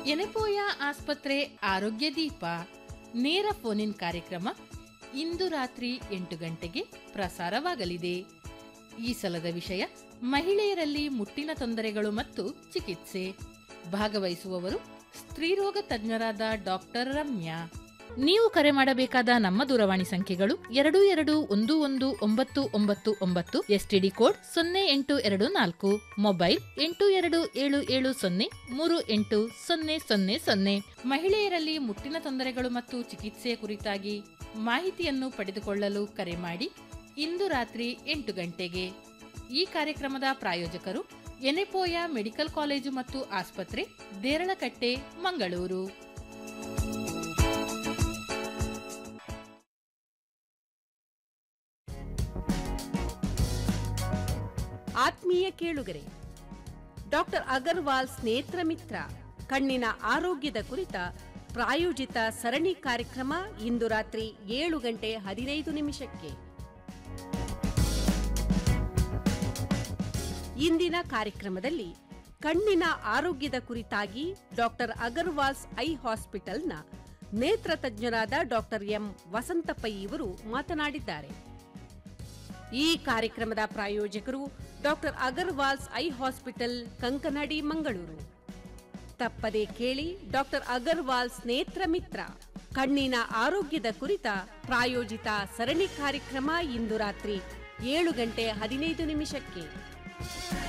ಎನೆಪೋಯ ಆಸ್ಪತ್ರೆ ಆರೋಗ್ಯ ದೀಪ ನೇರ ಫೋನಿನ್ ಕಾರ್ಯಕ್ರಮ ಇಂದು ರಾತ್ರಿ ಎಂಟು ಗಂಟೆಗೆ ಪ್ರಸಾರವಾಗಲಿದೆ ಈ ಸಲದ ವಿಷಯ ಮಹಿಳೆಯರಲ್ಲಿ ಮುಟ್ಟಿನ ತೊಂದರೆಗಳು ಮತ್ತು ಚಿಕಿತ್ಸೆ ಭಾಗವಹಿಸುವವರು ಸ್ತ್ರೀರೋಗ ತಜ್ಞರಾದ ಡಾಕ್ಟರ್ ರಮ್ಯಾ ನೀವು ಕರೆ ಮಾಡಬೇಕಾದ ನಮ್ಮ ದೂರವಾಣಿ ಸಂಖ್ಯೆಗಳು ಎರಡು ಎರಡು ಒಂದು ಒಂದು ಒಂಬತ್ತು ಒಂಬತ್ತು ಒಂಬತ್ತು ಎಸ್ಟಿಡಿ ಕೋಡ್ ಸೊನ್ನೆ ಎಂಟು ಎರಡು ನಾಲ್ಕು ಮೊಬೈಲ್ ಎಂಟು ಎರಡು ಏಳು ಏಳು ಸೊನ್ನೆ ಮೂರು ಎಂಟು ಸೊನ್ನೆ ಸೊನ್ನೆ ಸೊನ್ನೆ ಮಹಿಳೆಯರಲ್ಲಿ ಮುಟ್ಟಿನ ತೊಂದರೆಗಳು ಮತ್ತು ಚಿಕಿತ್ಸೆ ಕುರಿತಾಗಿ ಮಾಹಿತಿಯನ್ನು ಪಡೆದುಕೊಳ್ಳಲು ಕರೆ ಮಾಡಿ ಇಂದು ರಾತ್ರಿ ಎಂಟು ಗಂಟೆಗೆ ಈ ಕಾರ್ಯಕ್ರಮದ ಪ್ರಾಯೋಜಕರು ಎನೆಪೋಯ ಮೆಡಿಕಲ್ ಕಾಲೇಜು ಮತ್ತು ಆಸ್ಪತ್ರೆ ದೇರಳಕಟ್ಟೆ ಮಂಗಳೂರು ಆತ್ಮೀಯ ಕೇಳುಗರೆ ಡಾಕ್ಟರ್ ಅಗರ್ವಾಲ್ಸ್ ನೇತ್ರ ಮಿತ್ರ ಕಣ್ಣಿನ ಆರೋಗ್ಯದ ಕುರಿತ ಪ್ರಾಯೋಜಿತ ಸರಣಿ ಕಾರ್ಯಕ್ರಮ ಇಂದು ರಾತ್ರಿ ಏಳು ಗಂಟೆ ಹದಿನೈದು ನಿಮಿಷಕ್ಕೆ ಇಂದಿನ ಕಾರ್ಯಕ್ರಮದಲ್ಲಿ ಕಣ್ಣಿನ ಆರೋಗ್ಯದ ಕುರಿತಾಗಿ ಡಾಕ್ಟರ್ ಅಗರ್ವಾಲ್ಸ್ ಐ ಹಾಸ್ಪಿಟಲ್ನ ನೇತ್ರ ತಜ್ಞರಾದ ಡಾಕ್ಟರ್ ಎಂ ವಸಂತ ಪೈ ಇವರು ಮಾತನಾಡಿದ್ದಾರೆ ಈ ಕಾರ್ಯಕ್ರಮದ ಪ್ರಾಯೋಜಕರು doctor Agarwal's eye hospital Kankanadi Mangaluru ತಪ್ಪದೆ ಕೇಳಿ ಡಾಕ್ಟರ್ ಅಗರ್ವಾಲ್ಸ್ ನೇತ್ರ ಮಿತ್ರ ಕಣ್ಣಿನ ಆರೋಗ್ಯದ ಕುರಿತ ಪ್ರಾಯೋಜಿತ ಸರಣಿ ಕಾರ್ಯಕ್ರಮ ಇಂದು ರಾತ್ರಿ ಏಳು ಗಂಟೆ ಹದಿನೈದು ನಿಮಿಷಕ್ಕೆ